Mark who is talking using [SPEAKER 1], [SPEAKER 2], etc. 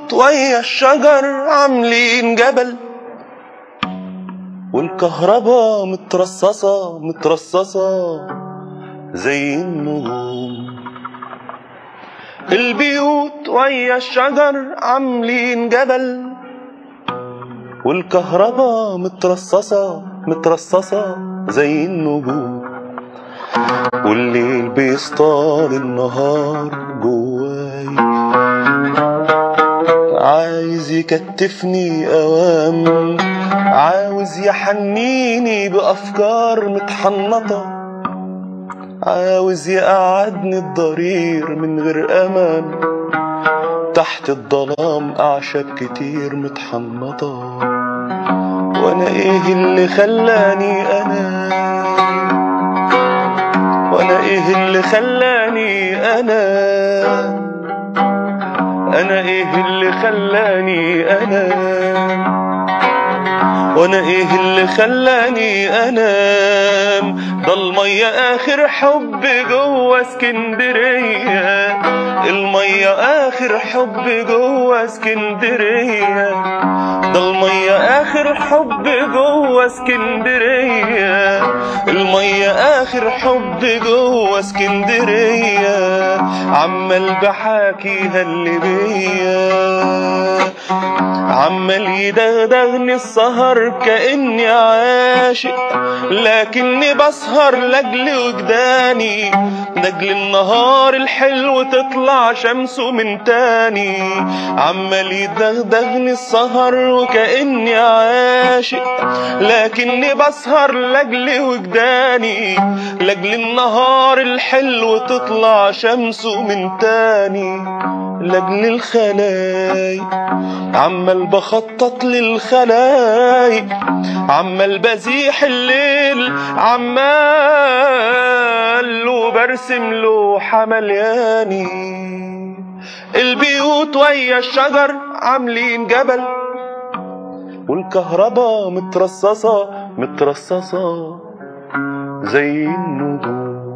[SPEAKER 1] البيوت ويا الشجر عاملين جبل والكهرباء مترصصة مترصصة زي النجوم البيوت ويا الشجر عاملين جبل والكهرباء مترصصة مترصصة زي النجوم والليل بيصطاد النهار جواي عايز يكتفني اوام عاوز يحنيني بافكار متحنطه عاوز يقعدني الضرير من غير امان تحت الظلام اعشاب كتير متحنطه وانا ايه اللي خلاني انا وانا ايه اللي خلاني انا انا ايه اللي خلاني انا وانا ايه اللي خلاني انام ده المية اخر حب جوه اسكندرية المية اخر حب جوه اسكندرية ده المية اخر حب جوه اسكندرية المية اخر حب جوه اسكندرية عمال بحاكيها اللي بيا عمال يدغدغني السهر كأني عاشق لكني بسهر لاجل وجداني لاجل النهار الحلو تطلع شمسه من تاني عمال يدغدغني السهر وكأني عاشق لكني بسهر لاجل وجداني لاجل النهار الحلو تطلع شمسه من تاني لاجل الخلايق عمال بخطط للخلايق عمال بزيح الليل عمال وبرسم لوحة ملياني البيوت ويا الشجر عاملين جبل والكهرباء مترصصة مترصصة زي النجوم